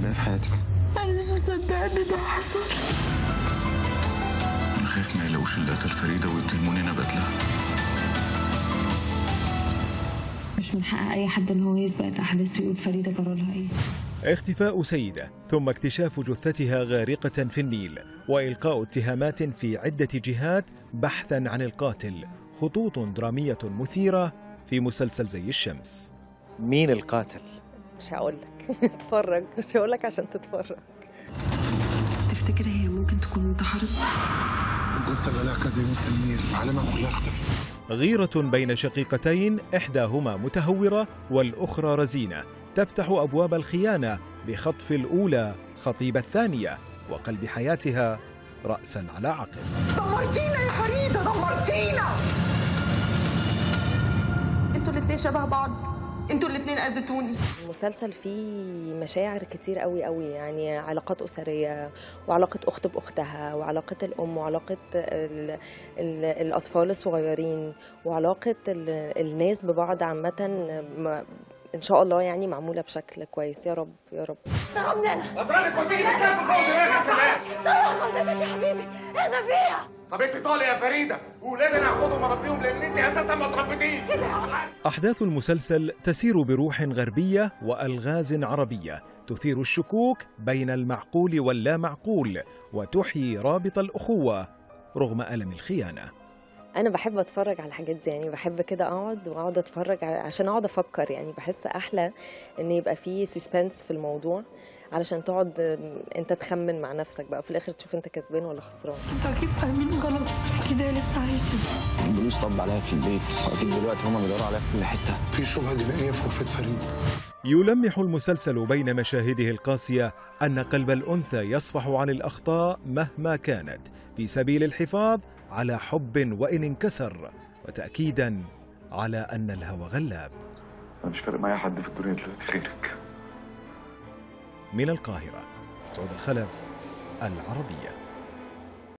بقى في حياتك انا مش مصدقه ان ده حصل انا خايف ما يلاقوش اللي قتل فريده ويتهموني انا بقتلها مش من حق اي حد ان هو يسبق الاحداث ويقول فريده جرى لها ايه اختفاء سيدة ثم اكتشاف جثتها غارقة في النيل وإلقاء اتهامات في عدة جهات بحثا عن القاتل خطوط درامية مثيرة في مسلسل زي الشمس مين القاتل؟ مش هقول لك اتفرج مش هقول لك عشان تتفرج تفتكر هي ممكن تكون انتحرت الجثه اللي لها كذا يوم في النيل معلمها كلها اختفت غيرة بين شقيقتين إحداهما متهورة والأخرى رزينة تفتح أبواب الخيانة بخطف الأولى خطيب الثانية وقلب حياتها رأسا على عقب دمرتينا يا فريده دمرتينا انتوا الاتنين شبه بعض انتوا الاتنين اذيتوني المسلسل فيه مشاعر كتير قوي قوي يعني علاقات أسرية وعلاقة أخت بأختها وعلاقة الأم وعلاقة ال ال الأطفال الصغيرين وعلاقة ال الناس ببعض عامة م- إن شاء الله يعني معمولة بشكل كويس يا رب يا رب اضربك وتيجي تنام في فوز يا سلام طلع خلطتك يا حبيبي اهدى فيها طب انت طالع يا فريده ولاد انا هاخدهم اربيهم لان انت اساسا ما تربيتيش أحداث المسلسل تسير بروح غربية وألغاز عربية تثير الشكوك بين المعقول واللا معقول وتحيي رابط الأخوة رغم ألم الخيانة انا بحب اتفرج على الحاجات دي يعني بحب كده اقعد واقعد اتفرج ع- عشان اقعد افكر يعني بحس احلى ان يبقى فيه سسبنس في الموضوع علشان تقعد ام، انت تخمن مع نفسك بقى في الاخر تشوف انت كسبان ولا خسران انتوا اكيد فاهمين غلط كده لسه عايشه البوليس طب عليها في البيت واكيد دلوقتي هما بيدوروا عليها في كل حته في شبهه جنائيه في وفاه فريد يلمح المسلسل بين مشاهده القاسية أن قلب الأنثى يصفح عن الأخطاء مهما كانت في سبيل الحفاظ على حب وإن انكسر وتأكيدا على أن الهوى غلاب انا مش فارق معايا حد في الدنيا دلوقتي غيرك من القاهرة سعود الخلف العربية